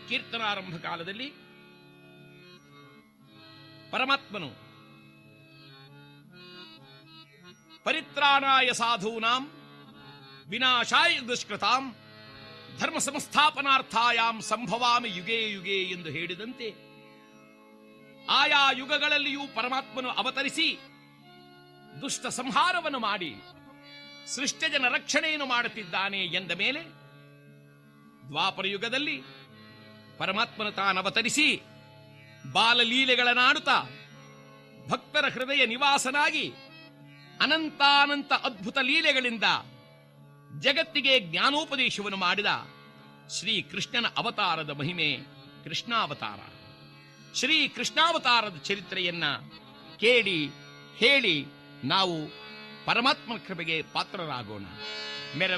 ಕೀರ್ತನಾರಂಭ ಕಾಲದಲ್ಲಿ ಪರಮಾತ್ಮನು ಪರಿತ್ರಾಣಾಯ ಸಾಧೂನಾಂ ವಿನಾಶಾಯ ದುಷ್ಕೃತಾಂ ಧರ್ಮ ಸಂಸ್ಥಾಪನಾರ್ಥಾಯಾಂ ಸಂಭವಾಮಿ ಯುಗೇ ಯುಗೇ ಎಂದು ಹೇಳಿದಂತೆ ಆಯಾ ಯುಗಗಳಲ್ಲಿಯೂ ಪರಮಾತ್ಮನು ಅವತರಿಸಿ ದುಷ್ಟ ಸಂಹಾರವನ್ನು ಮಾಡಿ ಸೃಷ್ಟಜನ ರಕ್ಷಣೆಯನ್ನು ಮಾಡುತ್ತಿದ್ದಾನೆ ಎಂದ ಮೇಲೆ ದ್ವಾಪರ ಯುಗದಲ್ಲಿ ಪರಮಾತ್ಮನ ತಾನವತರಿಸಿ ಬಾಲಲೀಲೆಗಳನ್ನಾಡುತ್ತಾ ಭಕ್ತರ ಹೃದಯ ನಿವಾಸನಾಗಿ ಅನಂತಾನಂತ ಅದ್ಭುತ ಲೀಲೆಗಳಿಂದ ಜಗತ್ತಿಗೆ ಜ್ಞಾನೋಪದೇಶವನ್ನು ಮಾಡಿದ ಶ್ರೀ ಕೃಷ್ಣನ ಅವತಾರದ ಮಹಿಮೆ ಕೃಷ್ಣಾವತಾರ ಶ್ರೀ ಕೃಷ್ಣಾವತಾರದ ಚರಿತ್ರೆಯನ್ನ ಕೇಳಿ ಹೇಳಿ ನಾವು ಪರಮಾತ್ಮ ಕೃಪೆಗೆ ಪಾತ್ರರಾಗೋಣ ಮೆರ